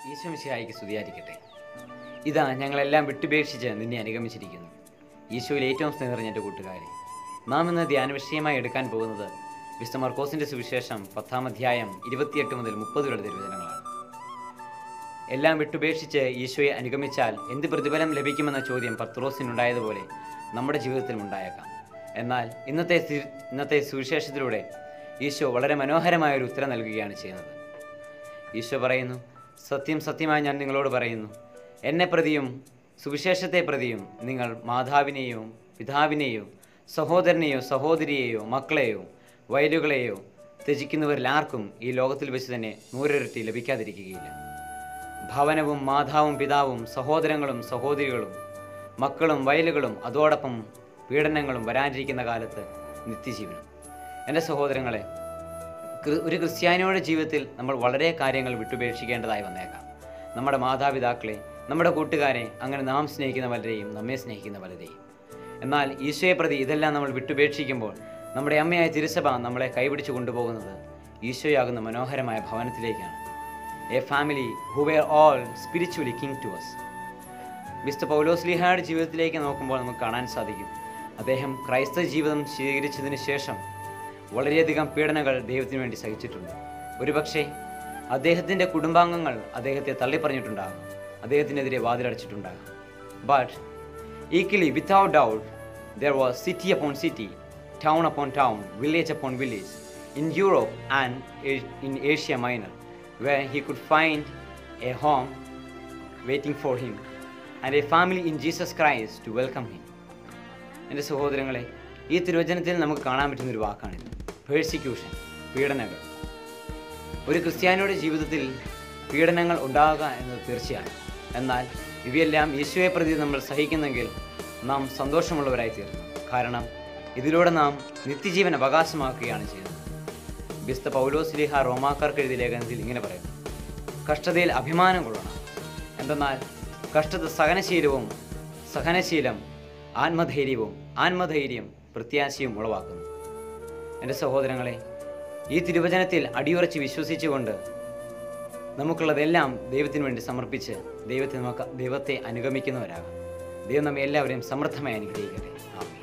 ഈശോമിശിഹായിക്ക് സ്തുതിയായിരിക്കട്ടെ ഇതാ ഞങ്ങളെല്ലാം വിട്ടുപേക്ഷിച്ച് നിന്നെ അനുഗമിച്ചിരിക്കുന്നു ഈശോയിൽ ഏറ്റവും സ്നേഹം നിറഞ്ഞ എൻ്റെ കൂട്ടുകാരെ നാം ഇന്ന് ധ്യാന വിഷയമായി എടുക്കാൻ പോകുന്നത് വിശുദ്ധ മർക്കോസിൻ്റെ സുവിശേഷം പത്താം അധ്യായം ഇരുപത്തിയെട്ട് മുതൽ മുപ്പത് വരെ തിരുവചനങ്ങളാണ് എല്ലാം വിട്ടുപേക്ഷിച്ച് ഈശോയെ അനുഗമിച്ചാൽ എന്ത് പ്രതിഫലം ലഭിക്കുമെന്ന ചോദ്യം പത്രോസിനുണ്ടായതുപോലെ നമ്മുടെ ജീവിതത്തിലും ഉണ്ടായേക്കാം എന്നാൽ ഇന്നത്തെ സി- ഇന്നത്തെ സുവിശേഷത്തിലൂടെ ഈശോ വളരെ മനോഹരമായ ഒരു ഉത്തരം നൽകുകയാണ് ചെയ്യുന്നത് ഈശോ പറയുന്നു സത്യം സത്യമായി ഞാൻ നിങ്ങളോട് പറയുന്നു എന്നെ പ്രതിയും സുവിശേഷത്തെ പ്രതിയും നിങ്ങൾ മാതാവിനെയോ പിതാവിനെയോ സഹോദരനെയോ സഹോദരിയെയോ മക്കളെയോ വയലുകളെയോ ത്യജിക്കുന്നവരിൽ ആർക്കും ഈ ലോകത്തിൽ വെച്ച് തന്നെ നൂറിരട്ടി ലഭിക്കാതിരിക്കുകയില്ല ഭവനവും മാതാവും പിതാവും സഹോദരങ്ങളും സഹോദരികളും മക്കളും വയലുകളും അതോടൊപ്പം പീഡനങ്ങളും വരാനിരിക്കുന്ന കാലത്ത് നിത്യജീവനം എൻ്റെ സഹോദരങ്ങളെ ക്രി- ഒരു ക്രിസ്ത്യാനിയുടെ ജീവിതത്തിൽ നമ്മൾ വളരെ കാര്യങ്ങൾ വിട്ടുപേക്ഷിക്കേണ്ടതായി വന്നേക്കാം നമ്മുടെ മാതാപിതാക്കളെ നമ്മുടെ കൂട്ടുകാരെ അങ്ങനെ നാം സ്നേഹിക്കുന്ന പലരെയും നമ്മെ സ്നേഹിക്കുന്ന പലരെയും എന്നാൽ ഈശോയെ പ്രതി ഇതെല്ലാം നമ്മൾ വിട്ടുപേക്ഷിക്കുമ്പോൾ നമ്മുടെ അമ്മയായ തിരുസഭ നമ്മളെ കൈപിടിച്ച് കൊണ്ടുപോകുന്നത് ഈശോയാകുന്ന മനോഹരമായ ഭവനത്തിലേക്കാണ് a family who were all spiritually king to us mister Paulos ലിഹായുടെ ജീവിതത്തിലേക്ക് നോക്കുമ്പോൾ നമുക്ക് കാണാൻ സാധിക്കും അദ്ദേഹം ക്രൈസ്തവ ജീവിതം സ്വീകരിച്ചതിന് ശേഷം വളരെയധികം പീഡനങ്ങൾ ദൈവത്തിന് വേണ്ടി സഹിച്ചിട്ടുണ്ട് ഒരുപക്ഷെ അദ്ദേഹത്തിൻ്റെ കുടുംബാംഗങ്ങൾ അദ്ദേഹത്തെ തള്ളിപ്പറഞ്ഞിട്ടുണ്ടാകും അദ്ദേഹത്തിനെതിരെ വാതിലടച്ചിട്ടുണ്ടാകും but equally without doubt there was city upon city town upon town village upon village in Europe and in Asia Minor where he could find a home waiting for him and a family in Jesus Christ to welcome him. എൻ്റെ സഹോദരങ്ങളെ ഈ തിരുവചനത്തിൽ നമുക്ക് കാണാൻ പറ്റുന്ന ഒരു വാക്കാണിത് persecution പീഡനങ്ങൾ ഒരു ക്രിസ്ത്യാനിയുടെ ജീവിതത്തിൽ പീഡനങ്ങൾ ഉണ്ടാകുക എന്നത് തീർച്ചയാണ് എന്നാൽ ഇവയെല്ലാം ഈശോയെ പ്രതി നമ്മൾ സഹിക്കുന്നെങ്കിൽ നാം സന്തോഷമുള്ളവരായി തീർന്നു കാരണം ഇതിലൂടെ നാം നിത്യജീവൻ അവകാശമാക്കുകയാണ് ചെയ്യുന്നത് വിസ്ത പൗലോസ്ലിഹ റോമാക്കാർക്ക് എഴുതിയ ലേഖനത്തിൽ ഇങ്ങനെ പറയുന്നു കഷ്ടതയിൽ അഭിമാനം കൊള്ളണം എന്തെന്നാൽ കഷ്ടത സഹനശീലവും സഹനശീലം ആത്മധൈര്യവും ആത്മധൈര്യം പ്രത്യാശയും ഉളവാക്കുന്നു എൻ്റെ സഹോദരങ്ങളെ ഈ തിരുവചനത്തിൽ അടിയുറച്ച് വിശ്വസിച്ചുകൊണ്ട് നമുക്കുള്ളതെല്ലാം ദൈവത്തിന് വേണ്ടി സമർപ്പിച്ച് ദൈവത്തെ നമുക്ക് ദൈവത്തെ അനുഗമിക്കുന്നവരാകാം ദൈവം നമ്മെ എല്ലാവരെയും സമൃദ്ധമായി അനുഗ്രഹിക്കട്ടെ ആ